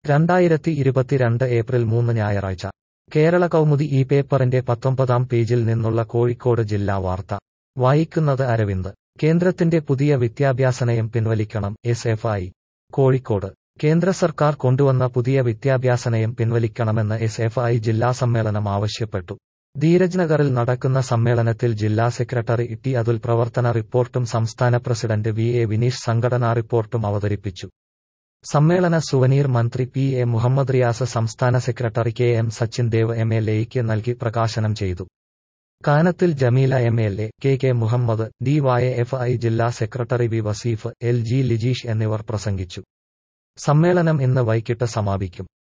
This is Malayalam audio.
രണ്ടായിരത്തി ഇരുപത്തിരണ്ട് ഏപ്രിൽ മൂന്ന് ഞായറാഴ്ച കേരള കൗമുദി ഈ പേപ്പറിന്റെ പത്തൊമ്പതാം പേജിൽ നിന്നുള്ള കോഴിക്കോട് ജില്ലാ വാർത്ത വായിക്കുന്നത് അരവിന്ദ് കേന്ദ്രത്തിന്റെ പുതിയ വിദ്യാഭ്യാസ നയം പിൻവലിക്കണം എസ് എഫ് ഐ കോഴിക്കോട് കേന്ദ്ര സർക്കാർ കൊണ്ടുവന്ന പുതിയ വിദ്യാഭ്യാസ നയം പിൻവലിക്കണമെന്ന് എസ് എഫ് ഐ ജില്ലാ സമ്മേളനം ആവശ്യപ്പെട്ടു ധീരജ് നഗറിൽ നടക്കുന്ന സമ്മേളനത്തിൽ ജില്ലാ സെക്രട്ടറി ടി അതുൽ പ്രവർത്തന റിപ്പോർട്ടും സംസ്ഥാന പ്രസിഡന്റ് വി എ വിനീഷ് സംഘടനാ റിപ്പോർട്ടും അവതരിപ്പിച്ചു സമ്മേളന സുവനീർ മന്ത്രി പി എ മുഹമ്മദ് റിയാസ് സംസ്ഥാന secretary K M Sachin Dev M L എയ്ക്ക് നൽകി പ്രകാശനം ചെയ്തു Kanathil Jameela M L A K K Muhammad D Y F I ജില്ലാ സെക്രട്ടറി V Vaseef L G Lijeesh എന്നിവർ പ്രസംഗിച്ചു സമ്മേളനം ഇന്ന് വൈകിട്ട് സമാപിക്കും